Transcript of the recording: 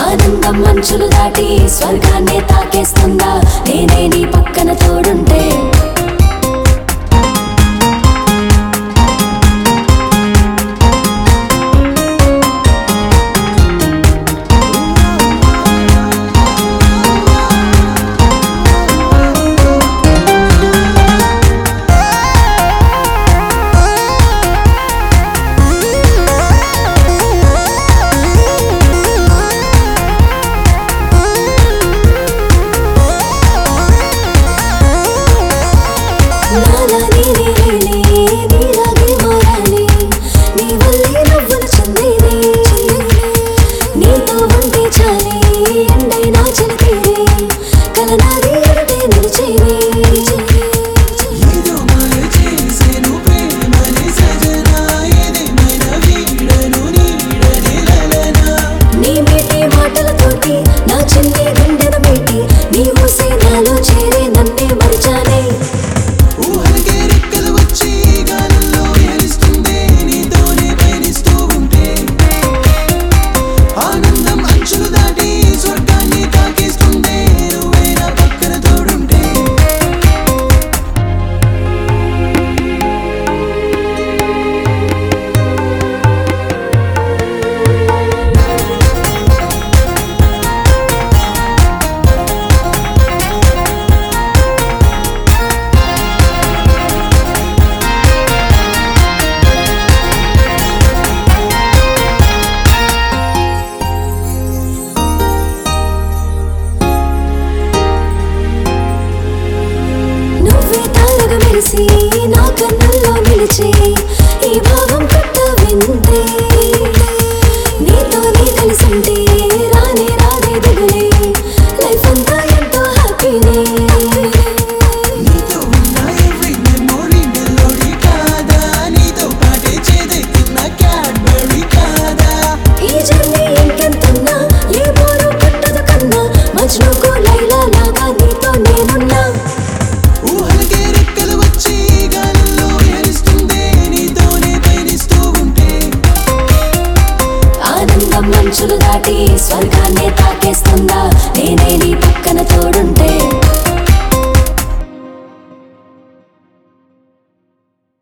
ఆనందం మంచులు దాటి స్వర్గాన్ని తాకేస్తుందా నేనే నీ పక్కన తోడుంటే నాలా నేనే లేనే, నీలాగే మారాలి. నీ వల్లే నవ్వులు చెందేనే. నీతో ఉంటే చాలే, ఎండైనా చలితీరే. కల నాది ఎదుటే నిలిచేనే. ఏదో మాయ చేసేను ప్రేమని సజనా ఏదేమైన వీడను నీడని లలనా నీ మీటే మాటలతోటి నా చిన్ని గుండెను పెట్టి నీ ఊసే నాలో చేరే నన్నే మరిచానే ఊహలకే రెక్కలు వచ్చి గాలుల్లో ఏలుస్తుందే నీతోనే పయనిస్తూ ఉంటే ఆనందం అంచులు దాటి స్వర్గాన్ని తాకేస్తుందే నువ్వే నా పక్కన తోడుంటే నువ్వే తారగా మెరిసి నా కన్నుల్లో నిలిచే ఈ భావం కొత్త వింతే నీతో నీ కలిసుంటే రానే రాదే దిగులే లైఫ్ అంతా ఎంతో హ్యాపీనే నీతో ఉన్న every memory melody కాదా నీతో పాటే చేదెక్కిన Cadbury కాదా ఈ జర్నీ ఇంకెంతున్నా ఏ బోరు కొట్టదు కన్నా మజ్నుకు లైలా లాగా నీతో నేనున్నా ఊహలకే రెక్కలు వచ్చి గాలుల్లో ఏలుస్తుందే నీతోనే పయనిస్తూ ఉంటే ఆనందం మంచులు దాటి స్వర్గాన్ని తాకేస్తుందా నేనే నీ పక్కన తోడుంటే